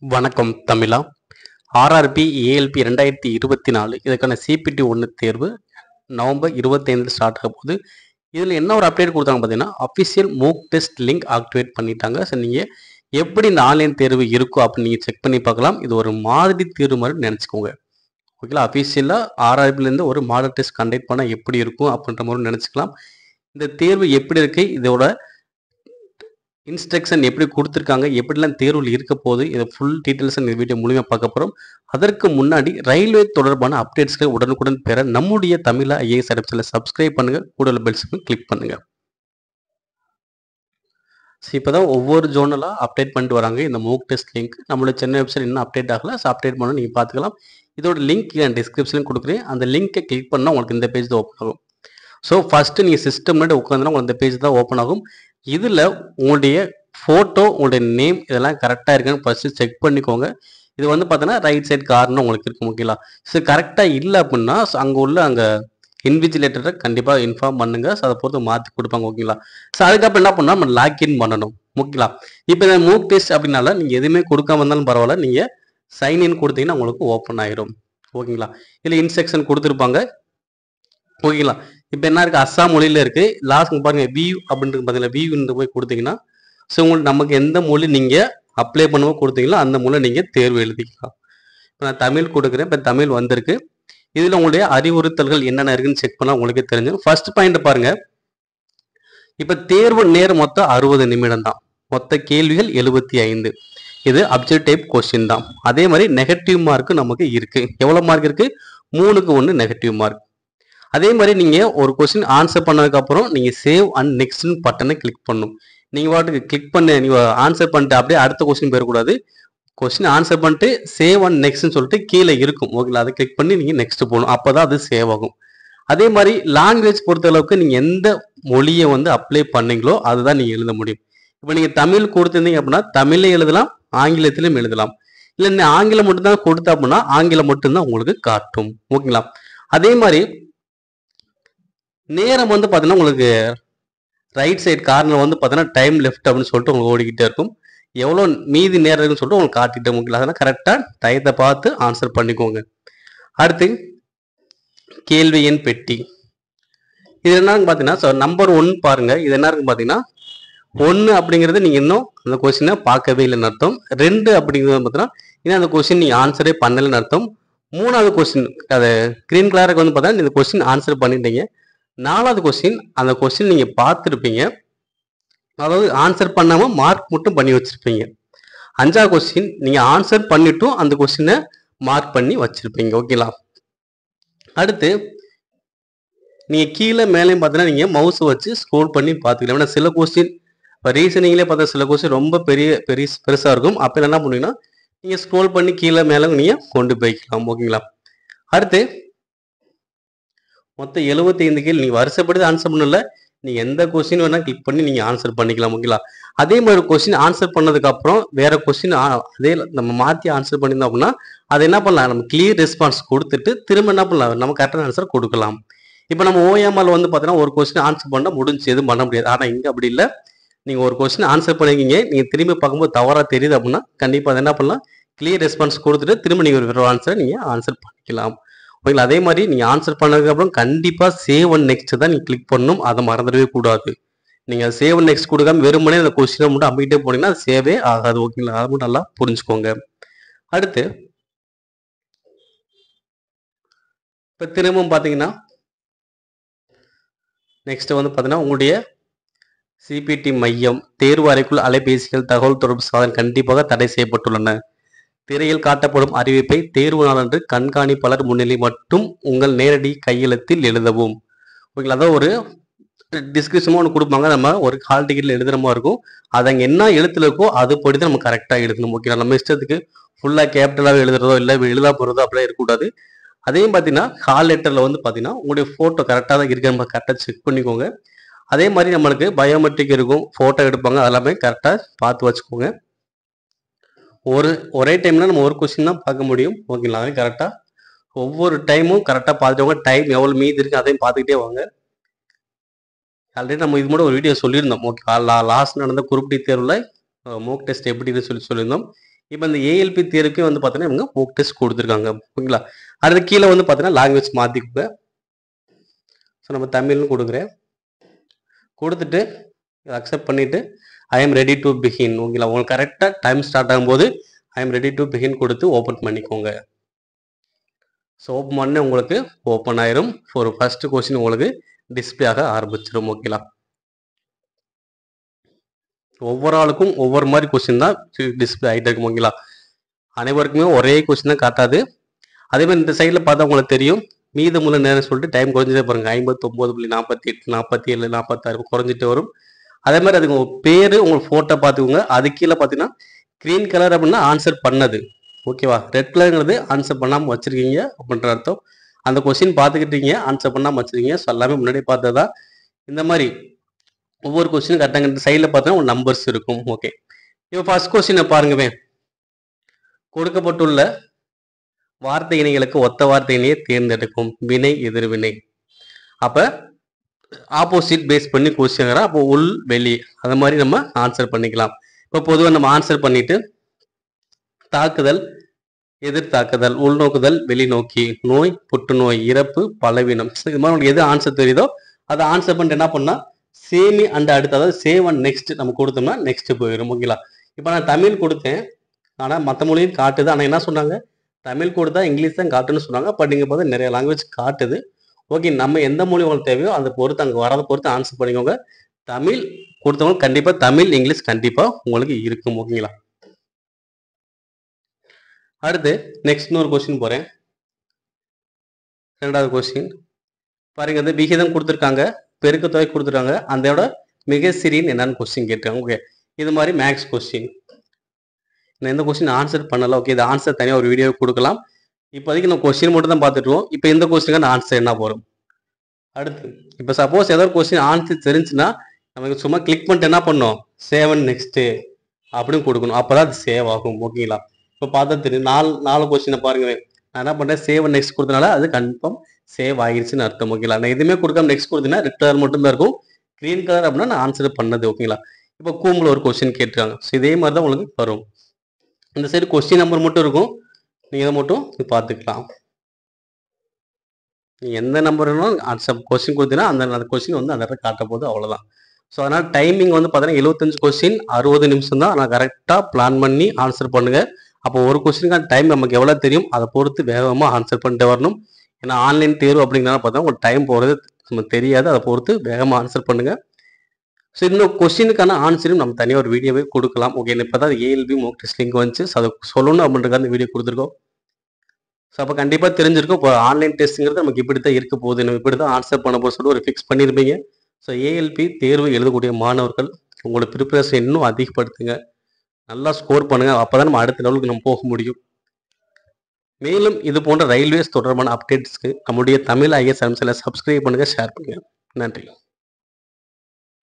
வணக்கம் தமிழா RRB ALP ரெண்டாயிரத்தி இருபத்தி நாலு இதுக்கான சிபிடி ஒன்று தேர்வு நவம்பர் இருபத்தைந்தில் ஸ்டார்ட் ஆக போகுது இதில் என்ன ஒரு அப்டேட் கொடுத்தாங்க பார்த்தீங்கன்னா official mock test link activate பண்ணிட்டாங்க ஸோ நீங்கள் எப்படி இந்த ஆன்லைன் தேர்வு இருக்கும் அப்படின்னு நீங்கள் செக் பண்ணி பார்க்கலாம் இது ஒரு மாதிரி தேர்வு மாதிரி நினச்சிக்கோங்க ஓகேங்களா அஃபிஷியலாக ஆர்ஆர்பிலேருந்து ஒரு மாடல் டெஸ்ட் கண்டக்ட் பண்ணால் எப்படி இருக்கும் அப்படின்ற மாதிரி நினச்சிக்கலாம் இந்த தேர்வு எப்படி இருக்கு இதோட இன்ஸ்ட்ரக்ஷன் எப்படி கொடுத்துருக்காங்க எப்படிலாம் தேர்வில் இருக்க போகுது இதை ஃபுல் டீட்டெயில்ஸ் இந்த வீடியோ முழுமையாக பார்க்க போகிறோம் அதற்கு முன்னாடி ரயில்வே தொடர்பான அப்டேட்ஸ்களை உடனுக்குடன் பெற நம்முடைய தமிழா ஐஏஎஸ் அரபிச்சில் சப்ஸ்கிரைப் பண்ணுங்க கூடுதல் பெல்ஸுக்கும் கிளிக் பண்ணுங்க ஸோ இப்போ தான் ஒவ்வொரு ஜோனலாக அப்டேட் பண்ணிட்டு வராங்க இந்த மூக் டெஸ்ட் லிங்க் நம்மளோட சென்னை வெப்சைட் இன்னும் அப்டேட் ஆகல ஸோ அப்டேட் பண்ண நீங்கள் பார்த்துக்கலாம் இதோட லிங்க் நான் டிஸ்கிரிப்ஷனில் கொடுக்குறேன் அந்த லிங்க்கை கிளிக் பண்ணால் உங்களுக்கு இந்த பேஜ் தான் ஓப்பன் ஆகும் ஸோ ஃபஸ்ட்டு நீங்கள் சிஸ்டம் முன்னாடி உட்காந்துனா உங்களுக்கு இந்த பேஜ் தான் ஓப்பன் ஆகும் இதில் உங்களுடைய ஃபோட்டோ உங்களுடைய நேம் இதெல்லாம் கரெக்டாக இருக்கான்னு ஃபஸ்ட்டு செக் பண்ணிக்கோங்க இது வந்து பார்த்தீங்கன்னா ரைட் சைட் கார்னு உங்களுக்கு இருக்கும் ஓகேங்களா ஸோ கரெக்டாக இல்லை அப்படின்னா அங்கே உள்ள அங்கே இன்விஜிலேட்டரை கண்டிப்பாக இன்ஃபார்ம் பண்ணுங்க ஸோ அதை பொறுத்து மாற்றி கொடுப்பாங்க ஓகேங்களா ஸோ அதுக்கப்புறம் என்ன பண்ணால் நம்ம லாக்இன் பண்ணணும் ஓகேங்களா இப்போ இந்த மூக் டெஸ்ட் அப்படின்னால நீங்கள் எதுவுமே கொடுக்காம இருந்தாலும் பரவாயில்ல நீங்கள் சைன்இன் கொடுத்தீங்கன்னா உங்களுக்கு ஓப்பன் ஆயிரும் ஓகேங்களா இதில் இன்ஸ்ட்ரக்ஷன் கொடுத்துருப்பாங்க ஓகேங்களா இப்போ என்ன இருக்குது அஸ்ஸாம் மொழியில் இருக்குது லாஸ்ட் பாருங்க வியூ அப்படின்றது பார்த்தீங்கன்னா வியூன்னு போய் கொடுத்தீங்கன்னா ஸோ உங்களுக்கு நமக்கு எந்த மொழி நீங்கள் அப்ளை பண்ணவோ கொடுத்தீங்களோ அந்த மொழி நீங்கள் தேர்வு எழுதிக்கலாம் இப்போ நான் தமிழ் கொடுக்குறேன் இப்போ தமிழ் வந்திருக்கு இதில் உங்களுடைய அறிவுறுத்தல்கள் என்னென்ன இருக்குன்னு செக் பண்ணால் உங்களுக்கே தெரிஞ்சிடும் ஃபர்ஸ்ட் பாயிண்ட் பாருங்க இப்போ தேர்வு நேரம் மொத்தம் அறுபது நிமிடம் தான் மொத்த கேள்விகள் எழுபத்தி ஐந்து இது அப்ஜெக்ட் டைப் கொஸ்டின் தான் அதே மாதிரி நெகட்டிவ் மார்க் நமக்கு இருக்கு எவ்வளோ மார்க் இருக்கு மூணுக்கு ஒன்று நெகட்டிவ் மார்க் அதே மாதிரி நீங்கள் ஒரு கொஸ்டின் ஆன்சர் பண்ணதுக்கப்புறம் நீங்கள் சேவ் அண்ட் நெக்ஸ்ட்னு பட்டனை கிளிக் பண்ணணும் நீங்கள் வாட்டுக்கு கிளிக் பண்ண நீங்கள் ஆன்சர் பண்ணிட்டு அப்படியே அடுத்த கொஸ்டின் போயிடக்கூடாது கொஸ்டின் ஆன்சர் பண்ணிட்டு சேவ் அண்ட் நெக்ஸ்ட்னு சொல்லிட்டு கீழே இருக்கும் ஓகேங்களா அதை கிளிக் பண்ணி நீங்கள் நெக்ஸ்ட் போகணும் அப்போ தான் அது சேவ் ஆகும் அதே மாதிரி லாங்குவேஜ் பொறுத்த அளவுக்கு நீங்கள் எந்த மொழியை வந்து அப்ளை பண்ணீங்களோ அதுதான் நீங்கள் எழுத முடியும் இப்போ நீங்கள் தமிழ் கொடுத்துருந்தீங்க அப்படின்னா தமிழ்ல எழுதலாம் ஆங்கிலத்திலும் எழுதலாம் இல்லை நீ ஆங்கிலம் மட்டும்தான் கொடுத்த அப்படின்னா ஆங்கிலம் மட்டும்தான் உங்களுக்கு காட்டும் ஓகேங்களா அதே மாதிரி நேரம் வந்து பார்த்தீங்கன்னா உங்களுக்கு ரைட் சைடு கார்னர் வந்து பார்த்தீங்கன்னா டைம் லெஃப்ட் அப்படின்னு சொல்லிட்டு உங்களுக்கு ஓடிக்கிட்டே இருக்கும் எவ்வளோ மீதி நேரம் இருக்குன்னு சொல்லிட்டு உங்களுக்கு காட்டிட்டு உங்களுக்கு அதனால் கரெக்டாக டயத்தை பார்த்து ஆன்சர் பண்ணிக்கோங்க அடுத்து கேள்வி எண் பெட்டி இது என்னன்னு பார்த்தீங்கன்னா ஸோ நம்பர் ஒன் பாருங்க இது என்ன இருக்குன்னு பார்த்தீங்கன்னா ஒன்று அப்படிங்கிறது நீங்கள் இன்னும் அந்த கொஸ்டினை பார்க்கவே இல்லைன்னு அர்த்தம் ரெண்டு அப்படிங்கிறது பார்த்தீங்கன்னா இன்னும் அந்த கொஸ்டின் நீங்கள் ஆன்சரே பண்ணலைன்னு அர்த்தம் மூணாவது கொஸ்டின் அது கிரீன் கலருக்கு வந்து பார்த்தீங்கன்னா இந்த கொஸ்டின் ஆன்சர் பண்ணிட்டீங்க நாலாவது கொஸ்டின் அந்த கொஸ்டின் நீங்கள் பார்த்துருப்பீங்க அதாவது ஆன்சர் பண்ணாமல் மார்க் மட்டும் பண்ணி வச்சுருப்பீங்க அஞ்சாவது கொஸ்டின் நீங்கள் ஆன்சர் பண்ணிட்டும் அந்த கொஸ்டினை மார்க் பண்ணி வச்சுருப்பீங்க ஓகேங்களா அடுத்து நீங்கள் கீழே மேலேயும் பார்த்தீங்கன்னா நீங்கள் மவுஸை வச்சு ஸ்க்ரோல் பண்ணி பார்த்துக்கலாம் ஏன்னா சில கொஸ்டின் இப்போ ரீசனிங்லேயே பார்த்தா சில கொஸ்டின் ரொம்ப பெரிய பெரிய பெருசாக இருக்கும் அப்போ என்ன பண்ணுவீங்கன்னா நீங்கள் ஸ்க்ரோல் பண்ணி கீழே மேலே நீங்கள் கொண்டு போய்க்கலாம் ஓகேங்களா அடுத்து மொத்தம் எழுபத்தி ஐந்து கேள்வி நீங்கள் வருஷப்படி ஆன்சர் பண்ணல நீங்கள் எந்த கொஸ்டின் வேணால் கிளிக் பண்ணி நீங்கள் ஆன்சர் பண்ணிக்கலாம் ஓகேங்களா அதே மாதிரி கொஸ்டின் ஆன்சர் பண்ணதுக்கு அப்புறம் வேற கொஸ்டின் அதே நம்ம மாற்றி ஆன்சர் பண்ணியிருந்தோம் அப்படின்னா அதை என்ன பண்ணலாம் நம்ம கிளியர் ரெஸ்பான்ஸ் கொடுத்துட்டு திரும்ப என்ன பண்ணலாம் நம்ம கரெக்டான ஆன்சர் கொடுக்கலாம் இப்போ நம்ம ஓஎம்ஆல் வந்து பார்த்தீங்கன்னா ஒரு கொஸ்டின் ஆன்சர் பண்ணால் முடிஞ்சு எதுவும் பண்ண முடியாது ஆனால் இங்கே அப்படி இல்லை நீங்கள் ஒரு கொஸ்டின் ஆன்சர் பண்ணிருக்கீங்க நீங்கள் திரும்பி பார்க்கும்போது தவறாக தெரியுது அப்படின்னா கண்டிப்பாக அதை என்ன பண்ணலாம் கிளியர் ரெஸ்பான்ஸ் கொடுத்துட்டு திரும்ப நீங்கள் ஒரு ஆன்சரை நீங்கள் ஆன்சர் பண்ணிக்கலாம் ஓகேங்களா அதே மாதிரி நீங்கள் ஆன்சர் பண்ணதுக்கப்புறம் கண்டிப்பாக சேவ் அண்ட் நெக்ஸ்ட் தான் நீங்கள் கிளிக் பண்ணணும் அதை மறந்துடவே கூடாது நீங்கள் சேவ் அண்ட் நெக்ஸ்ட் கொடுக்காம வெறுமனே அந்த கொஸ்டினை மட்டும் அமைக்கிட்டே போனீங்கன்னா அது சேவே ஆகாது ஓகேங்களா அதை மட்டும் நல்லா புரிஞ்சுக்கோங்க அடுத்து இப்போ திரும்பவும் பார்த்தீங்கன்னா நெக்ஸ்ட் வந்து பார்த்தீங்கன்னா உங்களுடைய சிபிடி மையம் தேர்வு அறைக்குள் அலைபேசிகள் தகவல் தொடர்பு சாதனம் கண்டிப்பாக தடை செய்யப்பட்டுள்ளன திரையில் காட்டப்படும் அறிவிப்பை தேர்வு நாளன்று கண்காணிப்பாளர் முன்னிலை மட்டும் உங்கள் நேரடி கையெழுத்தில் எழுதவும் ஓகேங்களா அதான் ஒரு டிஸ்கிரிப்ஷனும் ஒன்று கொடுப்பாங்க நம்ம ஒரு ஹால் டிக்கெட்டில் எழுதுற மாதிரி இருக்கும் அது அங்கே என்ன எழுத்துல இருக்கோ அது படி தான் நம்ம கரெக்டாக எழுதணும் ஓகேங்களா நம்ம இஷ்டத்துக்கு ஃபுல்லாக கேபிட்டலாக எழுதுறதோ இல்லை எழுதா போகிறதோ அப்படிலாம் இருக்கக்கூடாது அதையும் பார்த்தீங்கன்னா ஹால் லெட்டரில் வந்து பார்த்தீங்கன்னா உங்களுடைய ஃபோட்டோ கரெக்டாக தான் இருக்கு நம்ம கரெக்டாக செக் பண்ணிக்கோங்க அதே மாதிரி நம்மளுக்கு பயோமெட்ரிக் இருக்கும் ஃபோட்டோ எடுப்பாங்க அதெல்லாமே கரெக்டாக பார்த்து வச்சுக்கோங்க ஒரு ஒரே டைம்ல நம்ம ஒரு கொஸ்டின் தான் பார்க்க முடியும் ஓகேங்களா அதையும் கரெக்டாக ஒவ்வொரு டைமும் கரெக்டாக பார்த்துக்கோங்க டைம் எவ்வளோ மீதி இருக்கு அதையும் பார்த்துக்கிட்டே வாங்க ஆல்ரெடி நம்ம இது மட்டும் ஒரு வீடியோ சொல்லியிருந்தோம் ஓகே லாஸ்ட் நடந்த குரூப் டி தேர்வில் மோக் டெஸ்ட் எப்படின்னு சொல்லி சொல்லியிருந்தோம் இப்போ இந்த ஏஎல்பி தேர்வுக்கே வந்து பார்த்தீங்கன்னா இவங்க மூக் டெஸ்ட் கொடுத்துருக்காங்க ஓகேங்களா அடுத்து கீழே வந்து பார்த்தீங்கன்னா லாங்குவேஜ் மாற்றிக்கோங்க ஸோ நம்ம தமிழ்னு கொடுக்குறேன் கொடுத்துட்டு அக்செப்ட் பண்ணிவிட்டு I am ready to begin ஓகேங்களா உங்களுக்கு கரெக்டாக டைம் ஸ்டார்ட் ஆகும்போது I am ready to begin கொடுத்து ஓப்பன் பண்ணிக்கோங்க ஸோ ஓப்பன் பண்ண உங்களுக்கு ஓப்பன் ஆயிரும் ஒரு ஃபர்ஸ்ட் கொஸ்டின் உங்களுக்கு டிஸ்பிளே ஆக ஆரம்பிச்சிடும் ஓகேங்களா ஒவ்வொரு ஆளுக்கும் ஒவ்வொரு மாதிரி கொஸ்டின் தான் டிஸ்பிளே ஆகிட்டு இருக்கும் ஓகேங்களா அனைவருக்குமே ஒரே கொஸ்டின் தான் காட்டாது அதே மாதிரி இந்த சைடில் பார்த்தா உங்களுக்கு தெரியும் மீதமுள்ள நேரம் சொல்லிட்டு டைம் குறைஞ்சிட்டே பாருங்க ஐம்பத்தொம்போது புள்ளி நாற்பத்தி எட்டு நாற்பத்தி ஏழு நாற்பத்தாறு குறைஞ்சிட்டு வரும் அதே மாதிரி அதுக்கு உங்க பேர் உங்கள் ஃபோட்டோ பார்த்துக்கோங்க அது கீழே பார்த்தீங்கன்னா க்ரீன் கலர் அப்படின்னா ஆன்சர் பண்ணது ஓகேவா ரெட் கலருங்கிறது ஆன்சர் பண்ணாமல் வச்சிருக்கீங்க அப்படின்ற அர்த்தம் அந்த கொஸ்டின் பார்த்துக்கிட்டீங்க ஆன்சர் பண்ணாமல் வச்சிருக்கீங்க ஸோ எல்லாமே முன்னாடி பார்த்ததா இந்த மாதிரி ஒவ்வொரு கொஸ்டினும் கரெக்டாக இந்த சைடில் பார்த்தா ஒரு நம்பர்ஸ் இருக்கும் ஓகே இப்போ ஃபர்ஸ்ட் கொஸ்டினை பாருங்கவே கொடுக்கப்பட்டுள்ள வார்த்தை இணைகளுக்கு ஒத்த வார்த்தை இணையை தேர்ந்தெடுக்கும் வினை எதிர்வினை அப்போ ஆப்போசிட் பேஸ் பண்ணி கொஸ்டின் அப்போ உள் வெளி அது மாதிரி நம்ம ஆன்சர் பண்ணிக்கலாம் இப்போ பொதுவாக நம்ம ஆன்சர் பண்ணிட்டு தாக்குதல் எதிர்த்தாக்குதல் உள்நோக்குதல் வெளிநோக்கி நோய் புற்றுநோய் இறப்பு பலவீனம் இது மாதிரி உங்களுக்கு எது ஆன்சர் தெரியுதோ அதை ஆன்சர் பண்ணிட்டு என்ன பண்ணா சேமி அண்ட் அடுத்து அதாவது சேவ் அண்ட் நெக்ஸ்ட் நம்ம கொடுத்தோம்னா நெக்ஸ்ட் போயிடும் ஓகேங்களா இப்போ நான் தமிழ் கொடுத்தேன் ஆனால் மற்ற மொழியும் காட்டுது ஆனால் என்ன சொன்னாங்க தமிழ் கொடுத்தா இங்கிலீஷ் தான் காட்டுன்னு சொன்னாங்க பட் நீங்கள் பார்த்து நிறைய லாங்குவேஜ் காட்டுது ஓகே நம்ம எந்த மொழி உங்களுக்கு தேவையோ அதை பொறுத்து அங்கே வரதை பொறுத்து ஆன்சர் பண்ணிக்கோங்க தமிழ் கொடுத்தவங்க கண்டிப்பாக தமிழ் இங்கிலீஷ் கண்டிப்பாக உங்களுக்கு இருக்கும் ஓகேங்களா அடுத்து நெக்ஸ்ட் இன்னொரு கொஸ்டின் போகிறேன் ரெண்டாவது கொஸ்டின் பாருங்க வந்து விகிதம் கொடுத்துருக்காங்க பெருக்கத்தொகை கொடுத்துருக்காங்க அதோட மிக சிறியன் என்னன்னு கொஸ்டின் கேட்டிருக்காங்க ஓகே இது மாதிரி மேக்ஸ் கொஸ்டின் நான் எந்த கொஸ்டின் ஆன்சர் பண்ணல ஓகே இது ஆன்சர் தனியாக ஒரு வீடியோ கொடுக்கலாம் இப்போதைக்கு நம்ம கொஸ்டின் மட்டும் தான் பார்த்துட்டுருவோம் இப்போ இந்த கொஸ்டினுக்கு ஆன்சர் என்ன போகிறோம் அடுத்து இப்போ சப்போஸ் ஏதோ ஒரு கொஸ்டின் ஆன்சர் தெரிஞ்சுன்னா நமக்கு சும்மா கிளிக் பண்ணிட்டு என்ன பண்ணோம் சேவன் நெக்ஸ்ட்டு அப்படின்னு கொடுக்கணும் அப்போ தான் அது சேவ் ஆகும் ஓகேங்களா இப்போ பார்த்தா தெரியும் நாலு நாலு கொஸ்டினை பாருங்க நான் என்ன பண்ணுறேன் சேவ் நெக்ஸ்ட் கொடுத்தனால அது கன்ஃபார்ம் சேவ் ஆகிடுச்சுன்னு அர்த்தம் ஓகேங்களா நான் எதுவுமே கொடுக்காம நெக்ஸ்ட் கொடுத்தீங்கன்னா ரெட் கலர் மட்டும் தான் இருக்கும் க்ரீன் கலர் அப்படின்னா நான் ஆன்சர் பண்ணது ஓகேங்களா இப்போ கூம்பில் ஒரு கொஸ்டின் கேட்டிருக்காங்க ஸோ இதே மாதிரி தான் உங்களுக்கு வரும் இந்த சைடு கொஸ்டின் நம்பர் மட்டும் இருக்கும் நீங்கள் இதை மட்டும் பார்த்துக்கலாம் நீங்கள் எந்த நம்பர் வேணாலும் ஆன்சர் கொஸ்டின் கொடுத்தீங்கன்னா அந்த அந்த கொஸ்டின் வந்து அந்த இடத்துல காட்ட போகுது அவ்வளோதான் ஸோ அதனால் டைமிங் வந்து பார்த்தீங்கன்னா எழுபத்தஞ்சு கொஸ்டின் அறுபது நிமிஷம் தான் நான் கரெக்டாக பிளான் பண்ணி ஆன்சர் பண்ணுங்கள் அப்போ ஒரு கொஸ்டினுக்கான டைம் நமக்கு எவ்வளோ தெரியும் அதை பொறுத்து வேகமாக ஆன்சர் பண்ணிட்டு வரணும் ஏன்னா ஆன்லைன் தேர்வு அப்படிங்கிறத பார்த்தா உங்களுக்கு டைம் போகிறது நமக்கு தெரியாது அதை பொறுத்து வேகமாக ஆன்சர் பண்ணுங்கள் ஸோ இந்த கொஸ்டினுக்கான ஆன்சரும் நம்ம தனியாக ஒரு வீடியோவே கொடுக்கலாம் ஓகே இப்போ தான் ஏஎல்பி மோக் டெஸ்ட் லிங்க் வந்துச்சு ஸோ அதை சொல்லணும் அப்படின்றதுக்காக அந்த வீடியோ கொடுத்துருக்கோம் ஸோ அப்போ கண்டிப்பாக தெரிஞ்சிருக்கும் இப்போ ஆன்லைன் டெஸ்ட்டுங்கிறது நமக்கு இப்படி தான் இருக்க போகுது நம்ம இப்படி தான் ஆன்சர் பண்ண போகிற சொல்லி ஒரு ஃபிக்ஸ் பண்ணியிருப்பீங்க ஸோ ஏஎல்பி தேர்வு எழுதக்கூடிய மாணவர்கள் உங்களோட ப்ரிப்பரேஷன் இன்னும் அதிகப்படுத்துங்க நல்லா ஸ்கோர் பண்ணுங்க அப்போ தான் நம்ம அடுத்த லெவலுக்கு நம்ம போக முடியும் மேலும் இது போன்ற ரயில்வேஸ் தொடர்பான அப்டேட்ஸ்க்கு நம்முடைய தமிழ் ஐஎஸ் அம்சில் சப்ஸ்கிரைப் பண்ணுங்க ஷேர் பண்ணுங்க நன்றி